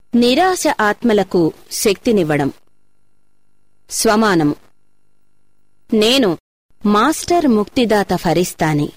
నిరాశ ఆత్మలకు శక్తినివ్వడం స్వమానము నేను మాస్టర్ ముక్తిదాత ఫరిస్తాని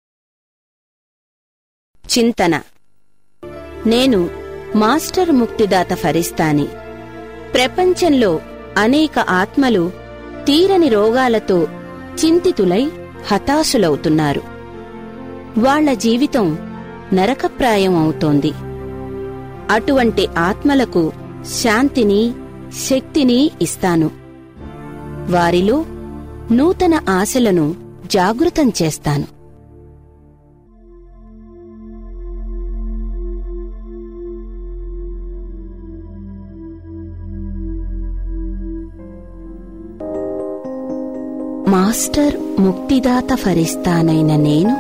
చింతన నేను మాస్టర్ ముక్తిదాత ఫరిస్తాని ప్రపంచంలో అనేక ఆత్మలు తీరని రోగాలతో చింతితులై హతాశులవుతున్నారు వాళ్ళ జీవితం నరకప్రాయం అవుతోంది అటువంటి ఆత్మలకు శాంతిని శక్తిని ఇస్తాను వారిలో నూతన ఆశలను జాగృతం చేస్తాను మాస్టర్ ముక్తిదాత ఫరిస్తానైన నేను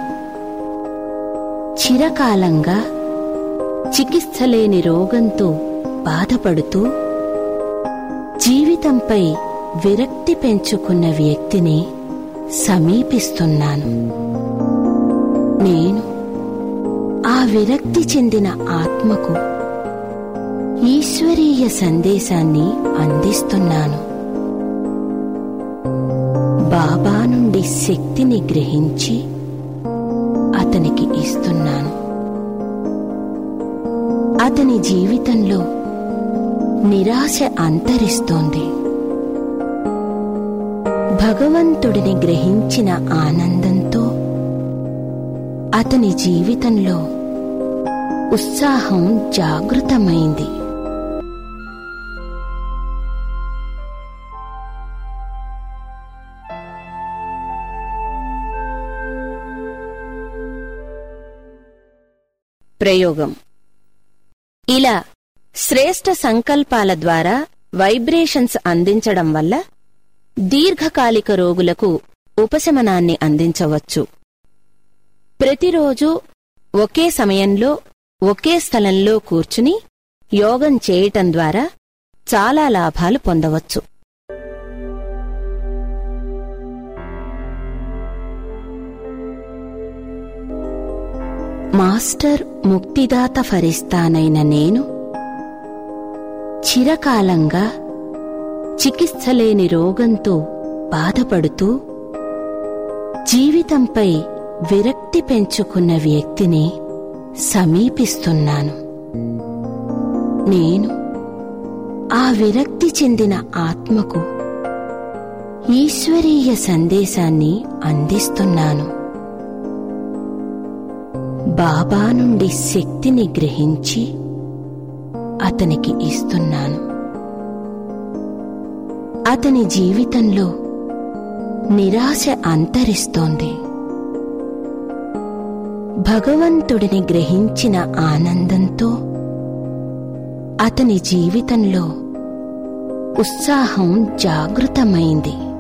చిరకాలంగా చికిత్సలేని రోగంతో బాధపడుతూ జీవితంపై విరక్తి పెంచుకున్న వ్యక్తిని సమీపిస్తున్నాను నేను ఆ విరక్తి చెందిన ఆత్మకు ఈశ్వరీయ సందేశాన్ని అందిస్తున్నాను బాబా నుండి శక్తిని గ్రహించి అతనికి ఇస్తున్నాను అతని జీవితంలో నిరాశ అంతరిస్తోంది భగవంతుడిని గ్రహించిన ఆనందంతో అతని జీవితంలో ఉత్సాహం జాగృతమైంది ప్రయోగం ఇలా శ్రేష్ఠ సంకల్పాల ద్వారా వైబ్రేషన్స్ అందించడం వల్ల దీర్ఘకాలిక రోగులకు ఉపశమనాన్ని అందించవచ్చు ప్రతిరోజు ఒకే సమయంలో ఒకే స్థలంలో కూర్చుని యోగం చేయటం ద్వారా చాలా లాభాలు పొందవచ్చు మాస్టర్ ముక్తిదాత ఫరిస్తానైన నేను చిరకాలంగా చికిత్సలేని రోగంతో బాధపడుతూ జీవితంపై విరక్తి పెంచుకున్న వ్యక్తిని సమీపిస్తున్నాను నేను ఆ విరక్తి చెందిన ఆత్మకు ఈశ్వరీయ సందేశాన్ని అందిస్తున్నాను బాబా నుండి శక్తిని గ్రహించి అతనికి ఇస్తున్నాను అతని జీవితంలో నిరాశ అంతరిస్తోంది భగవంతుడిని గ్రహించిన ఆనందంతో అతని జీవితంలో ఉత్సాహం జాగృతమైంది